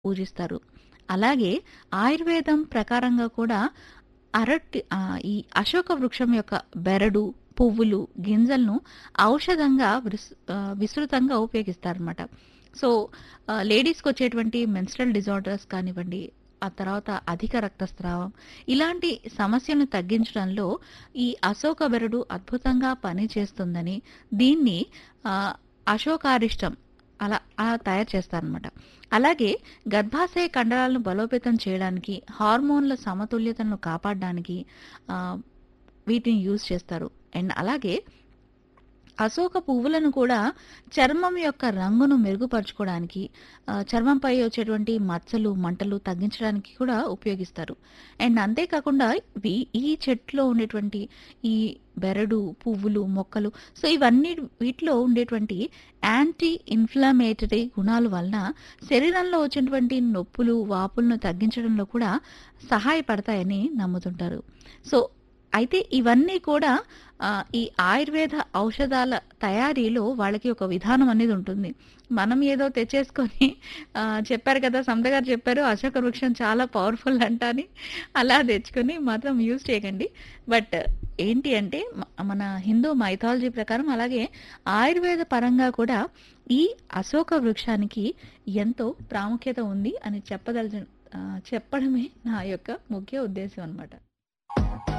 పూజిస్తారు. అలాగే ఆయుర్వేదం ప్రకారంగా కూడా అరటి ఆహ్, ఈ అశోక వృక్షం యొక్క బెరడు, పువ్వులు, గింజలను ఔషధంగా విస్ ఆహ్, విస్తృతంగా ఉపయోగిస్తారనమాట. సో, ఆహ్, లేడీస్‌కొచ్చేటువంటి మెన్స్ట్రల్ డిజార్డర్స్ కానివ్వండి, ఆ తర్వాత అధిక రక్తస్రావం ఇలాంటి సమస్యలను తగ్గించడంలో ఈ అశోక బెరడు అద్భుతంగా పనిచేస్తుందని, దీన్ని ఆహ్, అశోకారిష్టం అలా అలా తయారు చేస్తారనమాట. అలాగే గర్భాశయ కండరాలను బలోపేతం చేయడానికి, హార్మోన్ల సమతుల్యతను కాపాడడానికి ఆహ్, వీటిని యూజ్ చేస్తారు. అండ్ అలాగే అశోక పువ్వులను కూడా చర్మం యొక్క రంగును మెరుగుపరుచుకోవడానికి, ఆహ్, చర్మంపై వచ్చేటువంటి మచ్చలు, మంటలు తగ్గించడానికి కూడా ఉపయోగిస్తారు. అండ్ అంతేకాకుండా వి ఈ చెట్టులో ఉండేటువంటి ఈ బెరడు, పువ్వులు, మొక్కలు సో, ఇవన్నీ వీటిలో ఉండేటువంటి యాంటీ ఇన్‌ఫ్లమేటరీ గుణాల వలన శరీరంలో వచ్చేటువంటి నొప్పులు, వాపులను తగ్గించడంలో కూడా సహాయపడతాయని నమ్ముతుంటారు. సో, అయితే ఇవన్నీ కూడా ఆహ్, ఈ ఆయుర్వేద ఔషధాల తయారీలో వాళ్ళకి ఒక విధానం అనేది ఉంటుంది. మనం ఏదో తెచ్చేసుకొని ఆహ్, చెప్పారు కదా! సమత గారు చెప్పారు అశోక వృక్షం చాలా పవర్‌ఫుల్ అంట అని. అలా తెచ్చుకొని మాత్రం యూజ్ చేయకండి. బట్ ఏంటి అంటే మ మన హిందూ మైథాలజీ ప్రకారం అలాగే ఆయుర్వేద పరంగా కూడా ఈ అశోక వృక్షానికి ఎంతో ప్రాముఖ్యత ఉంది అని చెప్పదలచ ఆహ్, చెప్పడమే నా యొక్క ముఖ్య ఉద్దేశ్యం అనమాట.